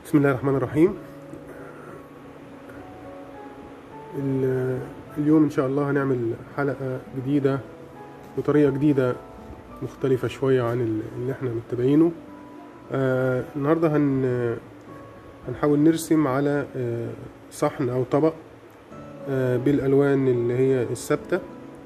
بسم الله الرحمن الرحيم ال- اليوم ان شاء الله هنعمل حلقة جديدة بطريقة جديدة مختلفة شوية عن ال- اللي احنا متبعينه آه النهاردة هن هنحاول نرسم على آه صحن او طبق آه بالالوان اللي هي الثابتة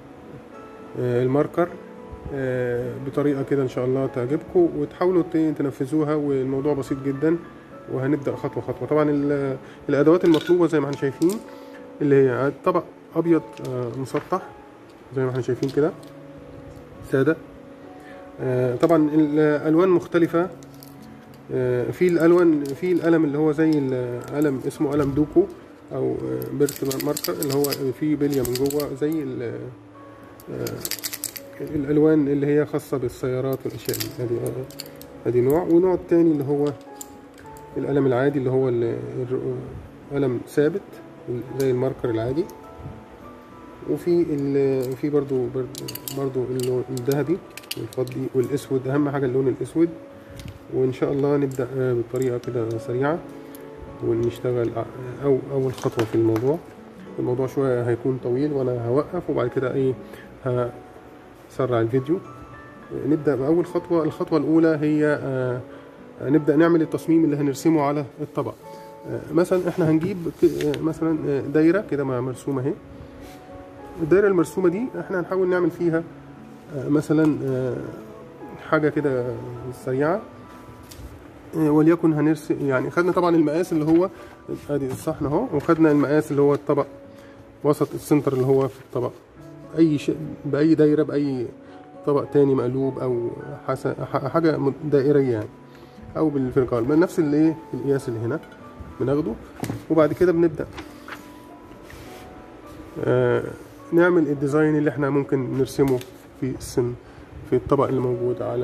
آه الماركر آه بطريقة كده ان شاء الله تعجبكم وتحاولوا ت- تنفذوها والموضوع بسيط جدا وهنبدأ خطوة خطوة طبعا ال- الادوات المطلوبة زي ما احنا شايفين اللي هي طبق ابيض آه، مسطح زي ما احنا شايفين كده سادة آه، طبعا الالوان مختلفة آه، في الالوان في القلم اللي هو زي القلم اسمه قلم دوكو او آه، بيرت ماركر اللي هو فيه بلية من جوه زي ال- آه، الالوان اللي هي خاصة بالسيارات والاشياء دي ادي آه، ادي نوع ونوع التاني اللي هو القلم العادي اللي هو ال- الر- قلم ثابت زي الماركر العادي وفي ال- في برضو برضو اللون الذهبي والفضي والاسود اهم حاجه اللون الاسود وان شاء الله نبدا آه، بطريقه كده سريعه ونشتغل ع- او اول خطوه في الموضوع الموضوع شويه هيكون طويل وانا هوقف وبعد كده ايه هسرع الفيديو نبدا باول خطوه الخطوه الاولى هي آه، نبدا نعمل التصميم اللي هنرسمه على الطبق آه، مثلا احنا هنجيب ك- آه، مثلا آه، دايره كده مع- مرسومه اهي الدايره المرسومه دي احنا هنحاول نعمل فيها آه، مثلا آه، حاجه كده سريعه آه، وليكن هنرسم يعني خدنا طبعا المقاس اللي هو ادي الصحن اهو وخدنا المقاس اللي هو الطبق وسط السنتر اللي هو في الطبق اي شيء باي دايره باي طبق تاني مقلوب او حس- ح- حاجه م- دائريه يعني او بالفرقان من نفس الايه القياس اللي هنا بناخده وبعد كده بنبدا آه نعمل الديزاين اللي احنا ممكن نرسمه في السن في الطبق اللي موجود على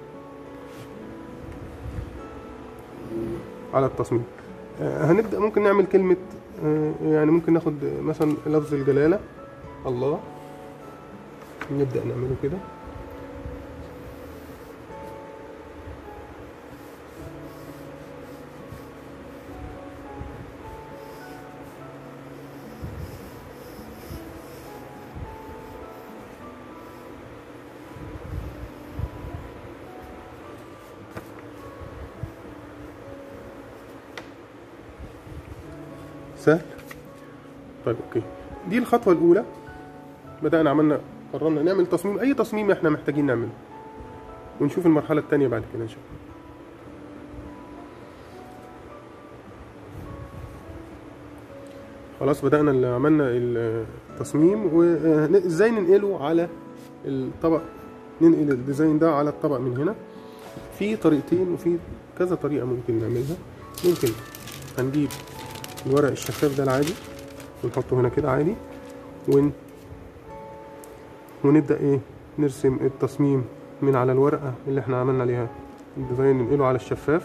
على التصميم آه هنبدا ممكن نعمل كلمه آه يعني ممكن ناخد مثلا لفظ الجلاله الله نبدا نعمله كده سهل طيب اوكي دي الخطوه الاولى بدانا عملنا قررنا نعمل تصميم اي تصميم احنا محتاجين نعمله ونشوف المرحله الثانيه بعد كده ان شاء الله خلاص بدأنا اللي عملنا التصميم وازاي ننقله على الطبق ننقل الديزاين ده على الطبق من هنا في طريقتين وفي كذا طريقة ممكن نعملها ممكن هنجيب الورق الشفاف ده العادي ونحطه هنا كده عادي ون ونبدأ ايه نرسم التصميم من على الورقة اللي احنا عملنا عليها الديزاين ننقله على الشفاف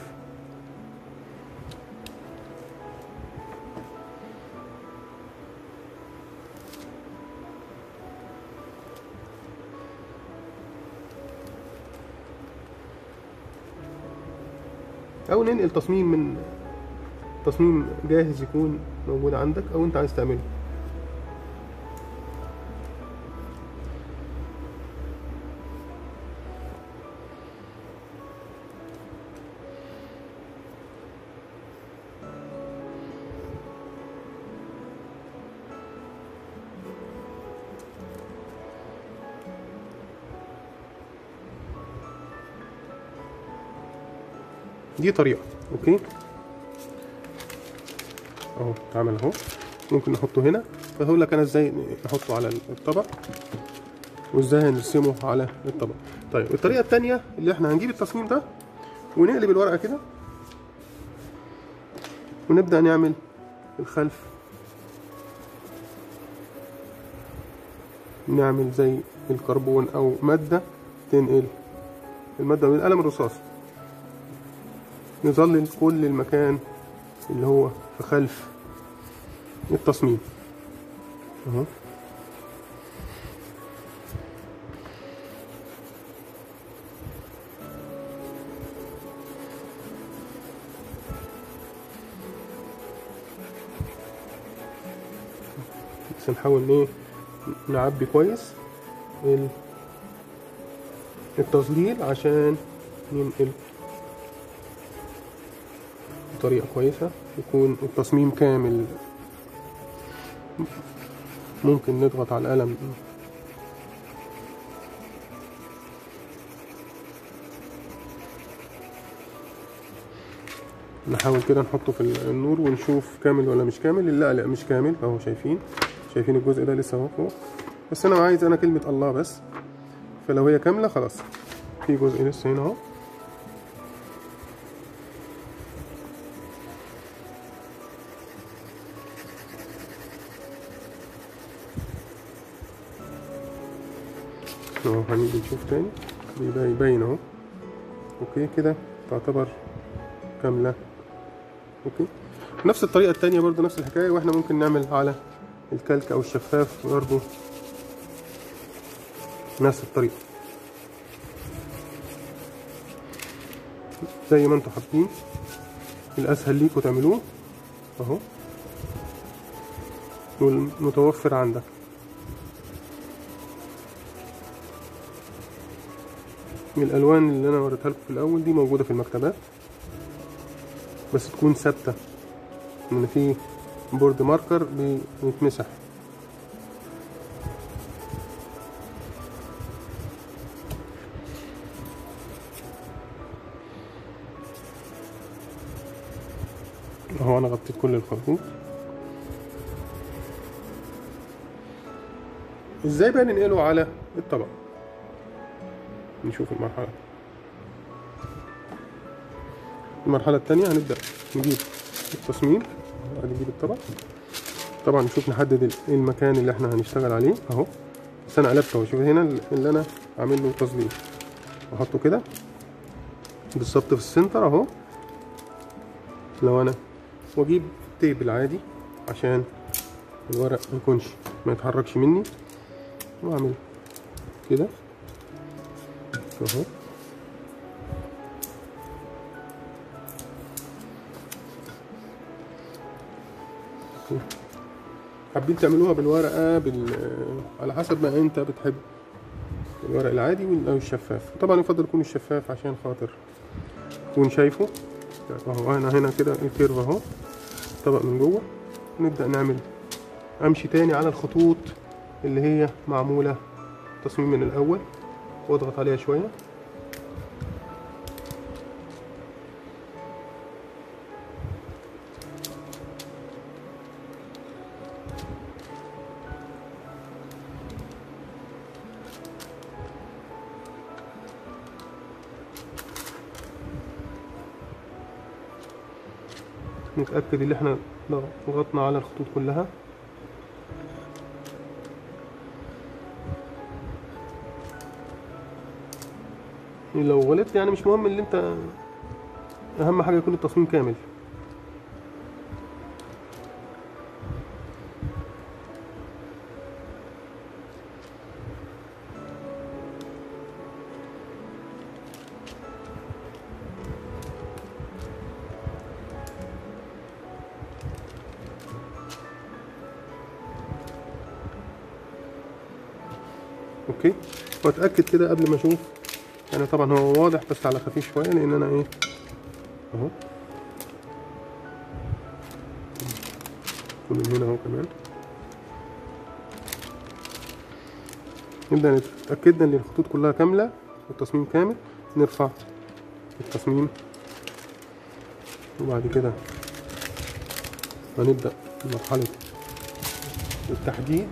او ننقل تصميم من تصميم جاهز يكون موجود عندك او انت عايز تعمله دي طريقة اوكي اهو اتعمل اهو ممكن نحطه هنا فهقول لك انا ازاي نحطه على الطبق وازاي هنرسمه على الطبق طيب الطريقة التانية اللي احنا هنجيب التصميم ده ونقلب الورقة كده ونبدأ نعمل الخلف نعمل زي الكربون او مادة تنقل المادة من القلم الرصاصي نظلل كل المكان اللي هو في خلف التصميم اهو بس نحاول ايه نعبي كويس ال- التظليل عشان ننقل بطريقة كويسة يكون التصميم كامل ممكن نضغط على القلم نحاول كده نحطه في النور ونشوف كامل ولا مش كامل لا لا مش كامل اهو شايفين شايفين الجزء ده لسه اهو فوق بس انا عايز انا كلمة الله بس فلو هي كاملة خلاص في جزء لسه هنا اهو اهو هنيجي نشوف تاني بيبقى يبين اهو اوكي كده تعتبر كاملة اوكي نفس الطريقة التانية برضو نفس الحكاية واحنا ممكن نعمل على الكلك او الشفاف برضو نفس الطريقة زي ما انتوا حابين الاسهل ليكوا تعملوه اهو والمتوفر عندك الالوان اللي انا وريتها لكم في الاول دي موجوده في المكتبات بس تكون ثابته ان في بورد ماركر بيتمسح اهو انا غطيت كل الخطوط ازاي بقى ننقله على الطبق نشوف المرحلة المرحلة التانية هنبدأ نجيب التصميم ادي نجيب الطبق طبعا نشوف نحدد ال- المكان اللي احنا هنشتغل عليه اهو بس انا قلبته اهو شوف هنا اللي انا عامل له تظليل احطه كده بالظبط في السنتر اهو لو انا واجيب التيب العادي عشان الورق ما يكونش ما يتحركش مني واعمل كده اهو حابين تعملوها بالورقة بال... على حسب ما انت بتحب الورق العادي وال- او الشفاف طبعا يفضل يكون الشفاف عشان خاطر تكون شايفه اهو انا هنا كده الكيرف اهو طبق من جوه نبدأ نعمل امشي تاني على الخطوط اللي هي معمولة تصميم من الاول واضغط عليها شوية نتأكد ان احنا ضغطنا على الخطوط كلها لو غلطت يعني مش مهم اللي انت اهم حاجة يكون التصميم كامل اوكي واتاكد كده قبل ما اشوف يعني طبعا هو واضح بس على خفيف شويه لان انا ايه اهو ومن هنا اهو كمان نبدا اتاكدنا ان الخطوط كلها كامله والتصميم كامل نرفع التصميم وبعد كده هنبدا مرحله التحديد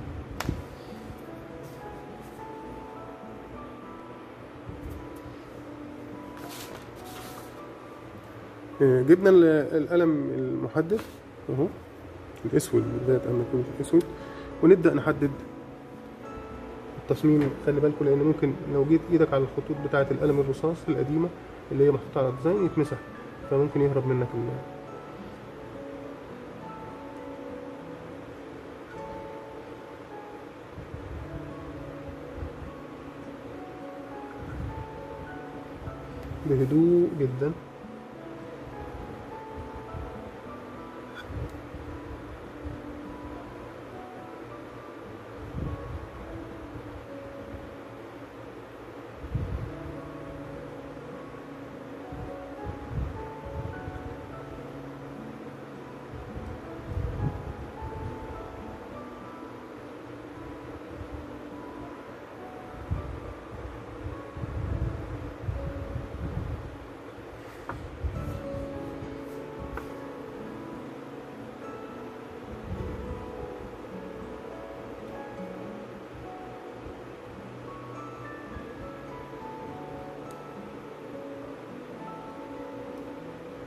آه، جبنا ال- القلم المحدد اهو الاسود بالذات اما يكون اسود ونبدا نحدد التصميم خلي بالكم لان ممكن لو جيت ايدك على الخطوط بتاعه القلم الرصاص القديمه اللي هي محطوطه على الديزاين يتمسح فممكن يهرب منك ال بهدوء جدا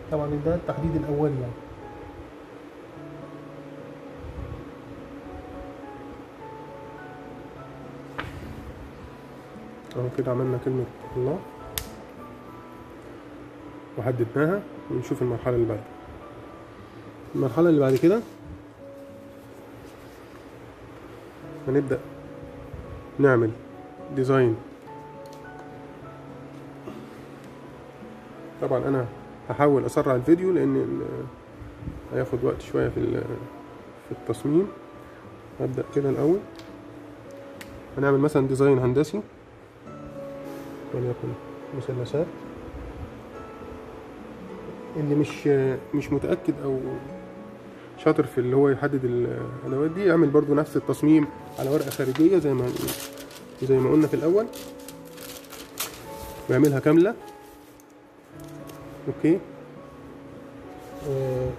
طبعا ده التحديد الاولي يعني اهو كده عملنا كلمة الله وحددناها ونشوف المرحلة اللي بعد المرحلة اللي بعد كده هنبدأ نعمل ديزاين طبعا انا هحاول اسرع الفيديو لان ال- هياخد وقت شوية في ال- في التصميم هبدأ كده الاول هنعمل مثلا ديزاين هندسي وليكن مثلثات اللي مش مش متأكد أو شاطر في اللي هو يحدد الأدوات دي يعمل برضو نفس التصميم على ورقة خارجية زي ما زي ما قلنا في الأول ويعملها كاملة أوكي آه،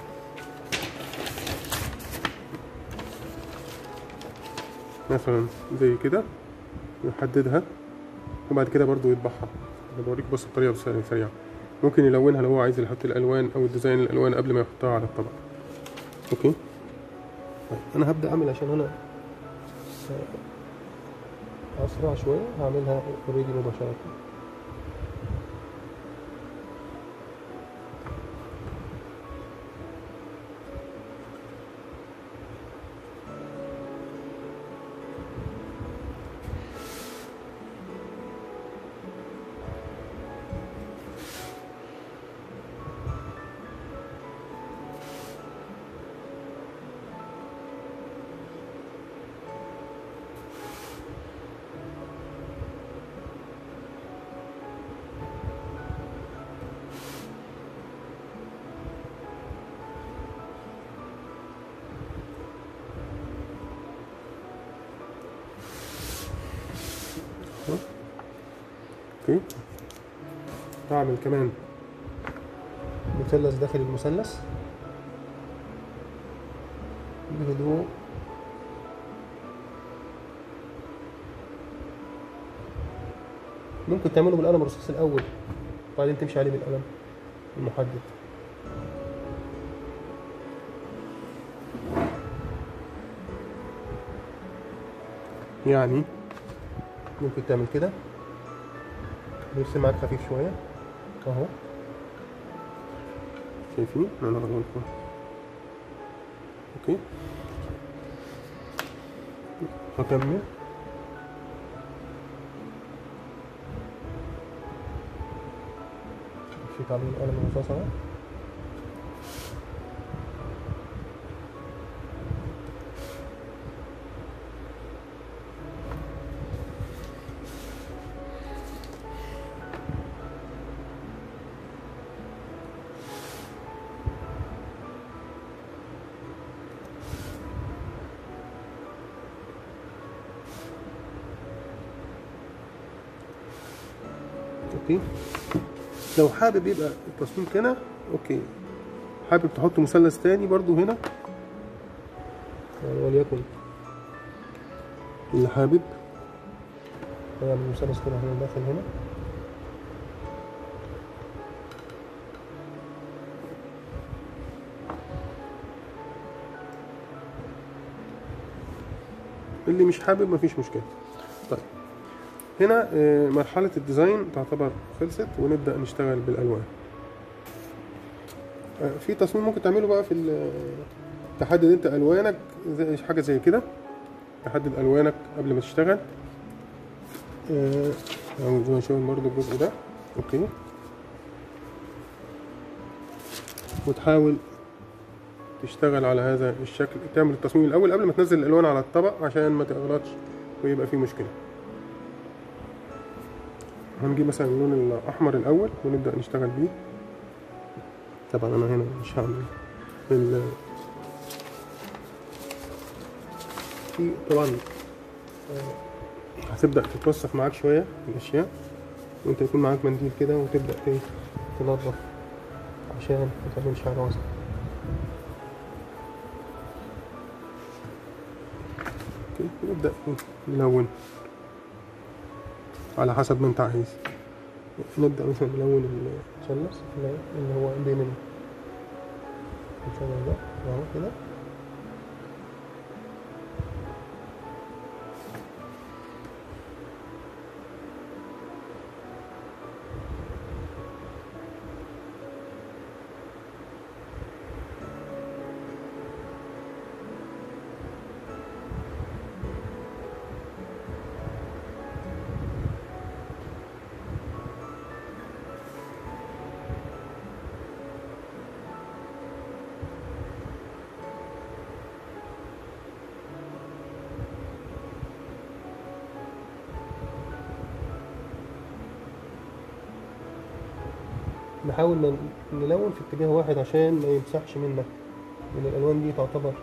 مثلا زي كده يحددها وبعد كده برضو يطبعها انا بوريك بس الطريقه بس سريعه ممكن يلونها لو هو عايز يحط الالوان او الديزاين الالوان قبل ما يحطها على الطبق اوكي طيب انا هبدا اعمل عشان انا اسرع شويه هعملها اوريدي مباشره اوكي هعمل كمان مثلث داخل المثلث بهدوء ممكن تعمله بالقلم الرصاص الاول وبعدين تمشي عليه بالقلم المحدد يعني ممكن تعمل كده بيرسم معاك خفيف شوية اهو شايفين انا لكم اوكي هكمل مشيت عليه القلم الرصاص اهو اوكي لو حابب يبقى التصميم كده اوكي حابب تحط مثلث تاني برضو هنا يعني وليكن اللي حابب هيعمل مثلث كده هنا داخل هنا اللي مش حابب مفيش مشكلة طيب هنا آه، مرحلة الديزاين تعتبر خلصت ونبدأ نشتغل بالألوان آه، في تصميم ممكن تعمله بقى في ال- تحدد انت ألوانك زي حاجة زي كده تحدد ألوانك قبل ما تشتغل آه، أو زي ما نشوف برضو الجزء ده أوكي وتحاول تشتغل على هذا الشكل تعمل التصميم الأول قبل ما تنزل الألوان على الطبق عشان ما تغلطش ويبقى فيه مشكلة هنجيب مثلا اللون الأحمر الأول ونبدأ نشتغل بيه طبعا أنا هنا مش هعمل ال في طبعا آه، هتبدأ تتوسخ معاك شوية الأشياء وأنت يكون معاك منديل كده وتبدأ ت- تنظف عشان ما تعملش حاجة وسخ اوكي نبدأ نلون على حسب ما انت عايز نبدأ مثلا نلون ال- مثلث اللي اللي هو بين ال- الشجر ده اهو كده نحاول ن- نلون في اتجاه واحد عشان ما يمسحش منك من الالوان دي تعتبر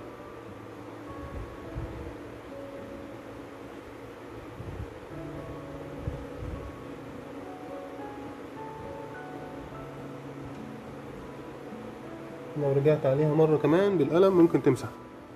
لو رجعت عليها مرة كمان بالقلم ممكن تمسح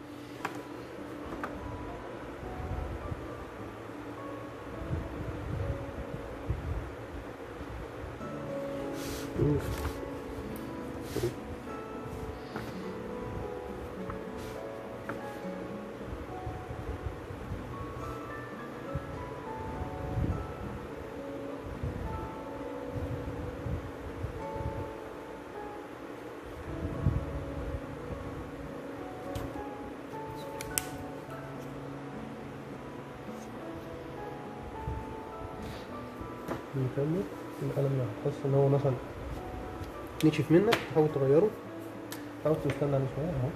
نكمل القلم لو تحس ان هو مثلا نشف منك تحاول تغيره حاول تستنى عليه شوية اهو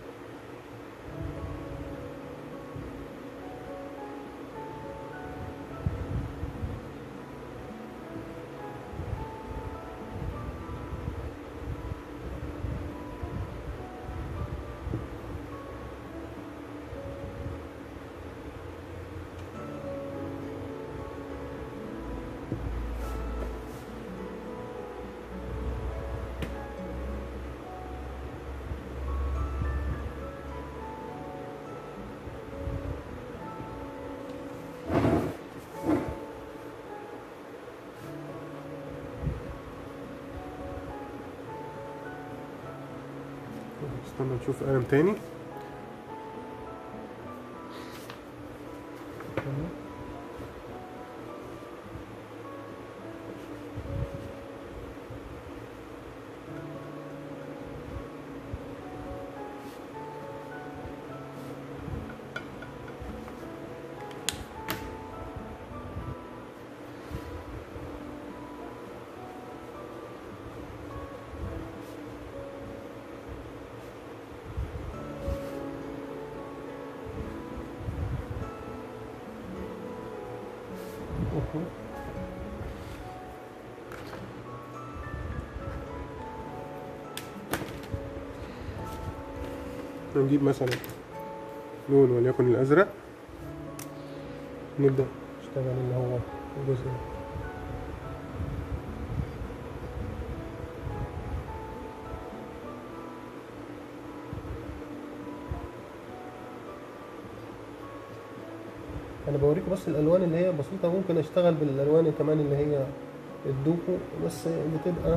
استنى نشوف قلم تاني أوكي. نجيب مثلا لون وليكن الأزرق نبدأ نشتغل اللي هو الجزء ده انا بوريكم بس الالوان اللي هي بسيطه ممكن اشتغل بالالوان كمان اللي هي الدوكو بس بتبقى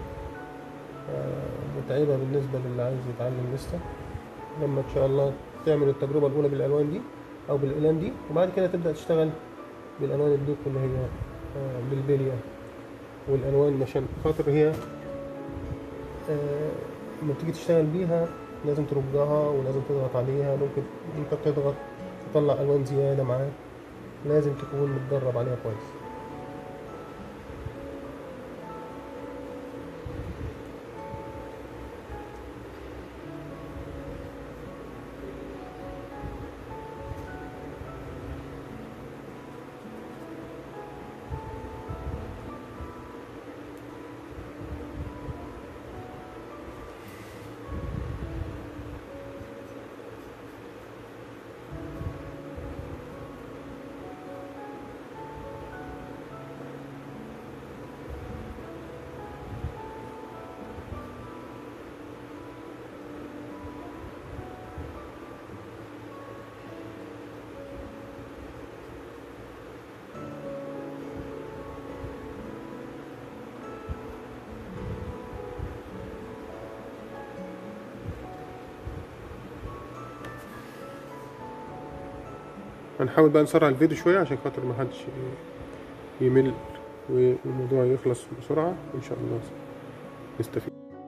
آه، متعبه بالنسبه للي عايز يتعلم لسه لما ان شاء الله تعمل التجربه الاولى بالالوان دي او بالاقلام دي وبعد كده تبدا تشتغل بالالوان الدوكو اللي هي آه، بالبليه والالوان عشان خاطر هي آه، لما تيجي تشتغل بيها لازم ترجها ولازم تضغط عليها ممكن انت تضغط تطلع الوان زياده معاك لازم تكون متدرب عليها كويس هنحاول بقى نسرع الفيديو شوية عشان خاطر ما حدش يمل والموضوع يخلص بسرعة إن شاء الله نستفيد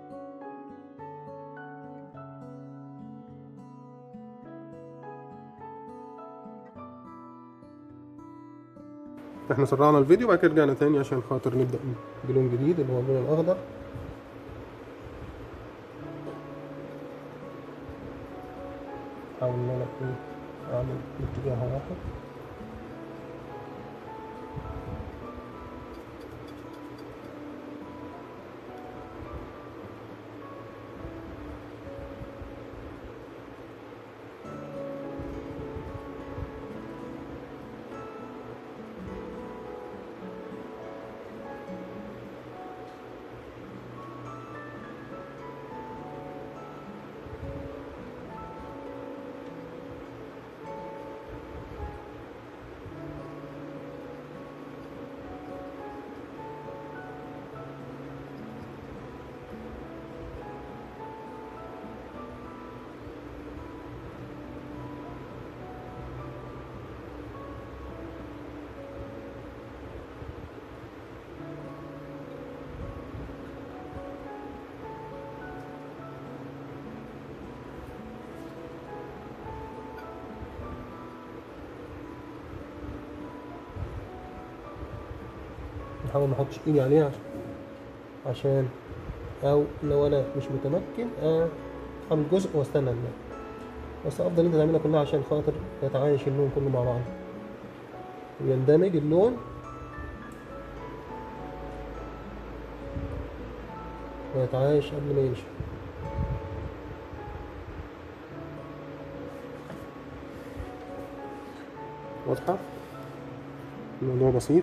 احنا سرعنا الفيديو وبعد كده رجعنا تاني عشان خاطر نبدأ بلون جديد اللي هو اللون الأخضر حاول ان انا ايه اعمل اتجاه واحد نحاول ما احطش ايدي عليها عشان او لو انا مش متمكن آه، اعمل جزء واستنى الباقي بس افضل انت تعملها كلها عشان خاطر يتعايش اللون كله مع بعض ويندمج اللون ويتعايش قبل ما ينشف واضحة الموضوع بسيط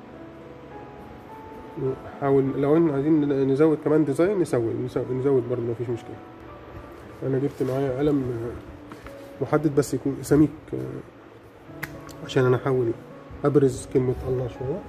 نحاول لو احنا عايزين نزود كمان ديزاين نسوي نسو- نزود برضه مفيش مشكلة انا جبت معايا قلم آه، محدد بس يكون سميك آه، عشان انا احاول ابرز كلمة الله شوية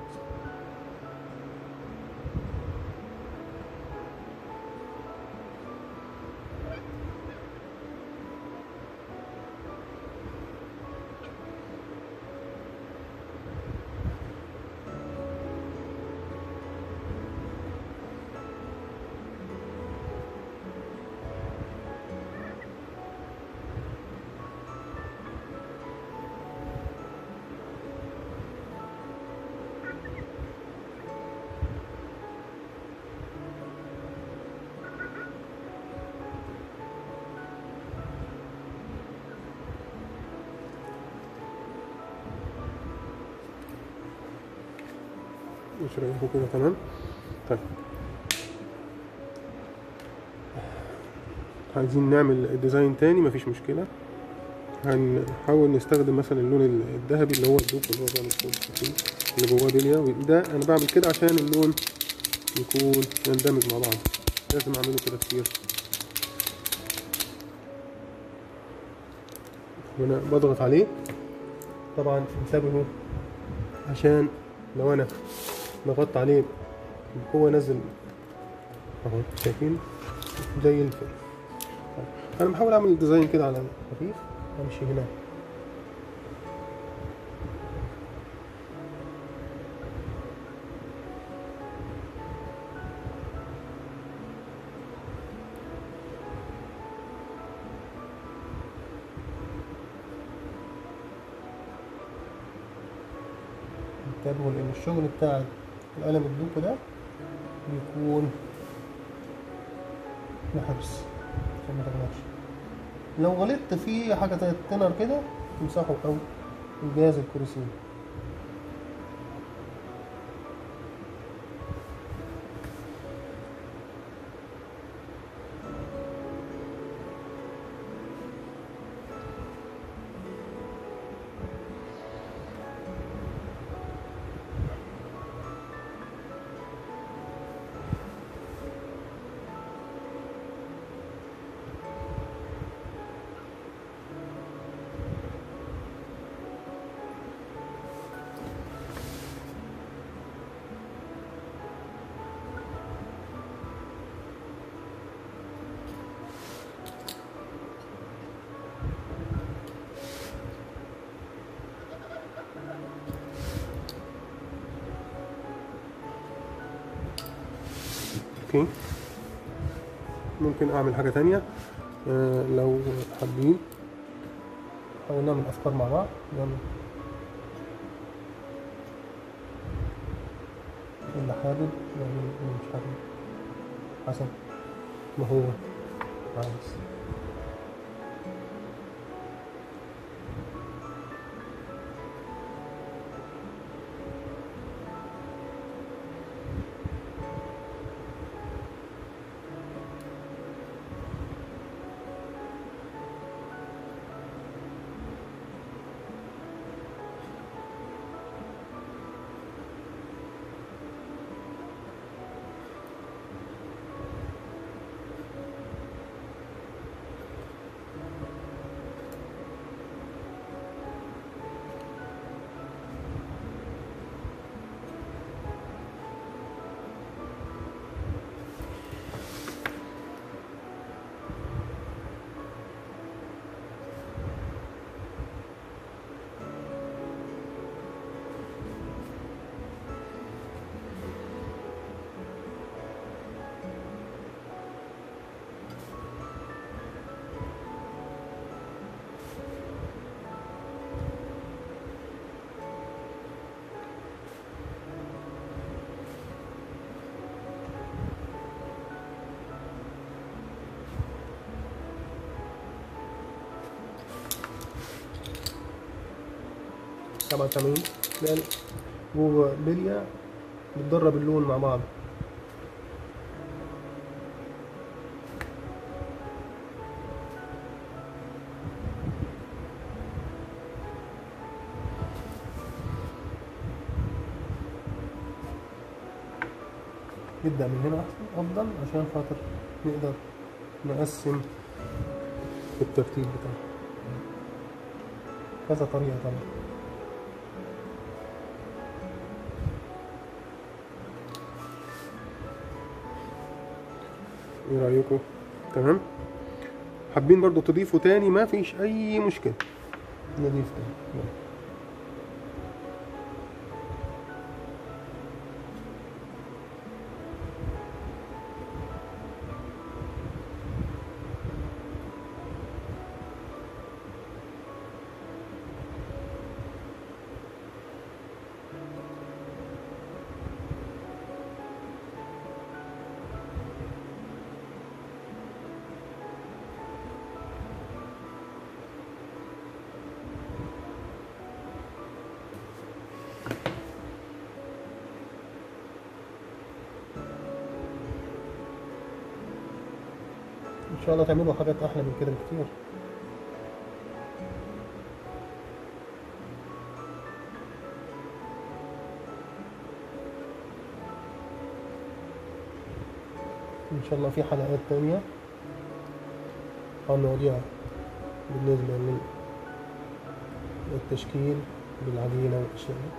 مش رايحين كده تمام طيب عايزين نعمل ديزاين تاني مفيش مشكلة هنحاول نستخدم مثلا اللون الذهبي اللي هو الدوب اللي هو بيعمل صوت خفيف اللي جواه بليا وده انا بعمل كده عشان اللون يكون يندمج مع بعض لازم اعمله كده كتير وانا بضغط عليه طبعا انتبهوا عشان لو انا ضغطت عليه هو نزل اهو شايفين زي الفل طيب. انا بحاول اعمل ديزاين كده على خفيف امشي هنا انتبهوا لان الشغل بتاع القلم الدوب ده بيكون بحبس عشان ما تغلطش لو غلطت في حاجة زي التنر كده تمسحه أو الجهاز الكرسي اوكي ممكن اعمل حاجة تانية آه لو حابين نحاول نعمل افكار مع بعض يلا اللي حابب يعني اللي مش حابب حسب ما هو عايز سبعة وثمانين لأن جوه بلية بتدرب اللون مع بعض نبدأ من هنا أفضل عشان خاطر نقدر نقسم الترتيب بتاعه كذا طريقة طبعا ايه رأيكم تمام حابين برضو تضيفوا تاني ما فيش اي مشكلة نضيف تاني يلا. ان شاء الله تعملوا حاجات احلى من كده بكتير ان شاء الله في حلقات تانية عن مواضيع بالنسبة للتشكيل بالعجينة والاشياء دي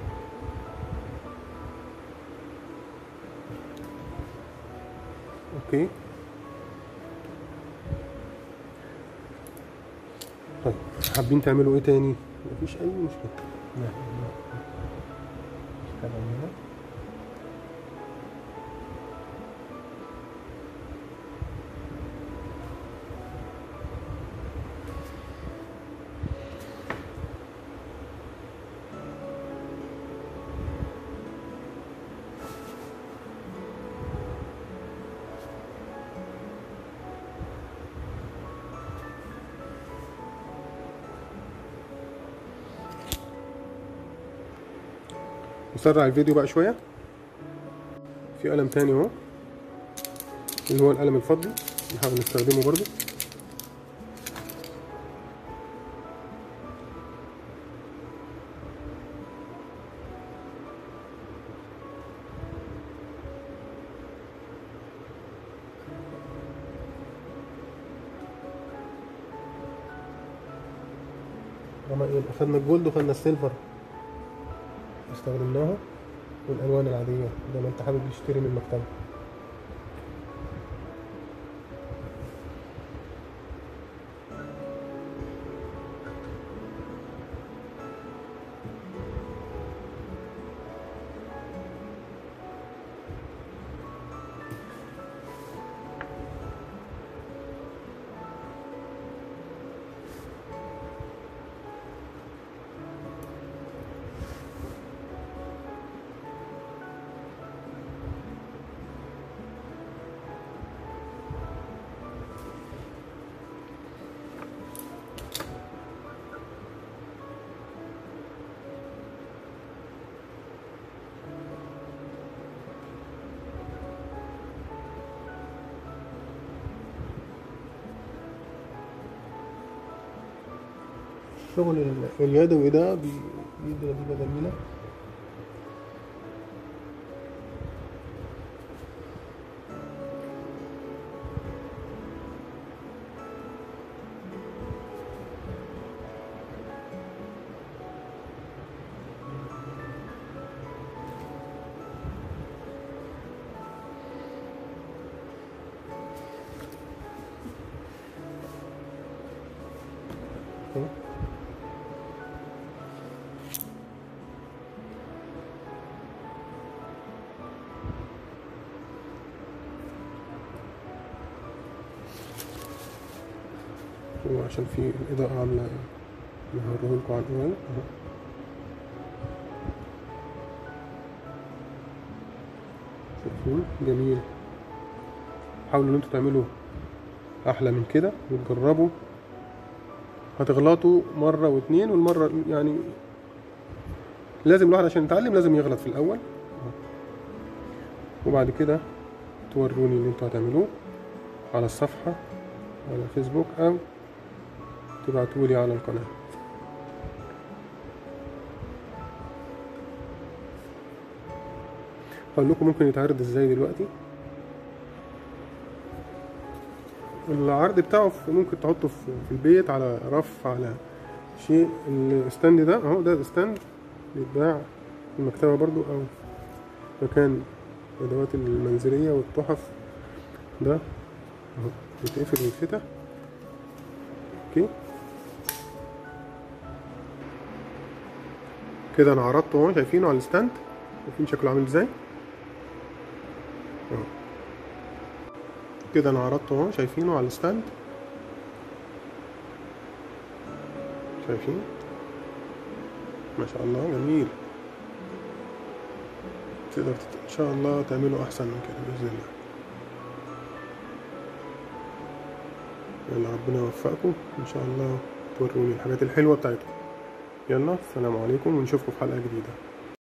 اوكي طيب حابين تعملوا ايه تاني مفيش اي مشكله لا لا كلام هنا نسرع الفيديو بقى شوية في قلم تاني اهو اللي هو القلم الفضي نحاول نستخدمه برضو طبعا ايه اخدنا الجولد وخدنا السيلفر استخدمناها والالوان العاديه زي ما انت حابب تشتري من المكتبه الشغل ال- اليدوي ده بي- بيدي نتيجة جميلة أهو. هو عشان في الإضاءة عاملة نهرهولكوا على الأول أهو. شايفين جميل حاولوا ان انتوا تعملوا احلى من كده وتجربوا هتغلطوا مرة واتنين والمرة يعني لازم الواحد عشان يتعلم لازم يغلط في الأول وبعد كده توروني اللي انتوا هتعملوه على الصفحة على فيسبوك أو تبعتولي على القناة هقول لكم ممكن يتعرض ازاي دلوقتي العرض بتاعه في- ممكن تحطه في في البيت على رف على شيء الستاند ده اهو ده الستاند بيتباع في المكتبة برضو او مكان الادوات المنزلية والتحف ده اهو بيتقفل ويتفتح اوكي كده انا عرضته اهو شايفينه على الستاند شايفين شكله عامل ازاي اهو كده انا عرضته اهو شايفينه على الستاند شايفين ما شاء الله جميل تقدر تت... ان شاء الله تعملوا احسن من كده باذن الله يلا ربنا يوفقكم ان شاء الله توروني الحاجات الحلوه بتاعتكم يلا السلام عليكم ونشوفكم في حلقه جديده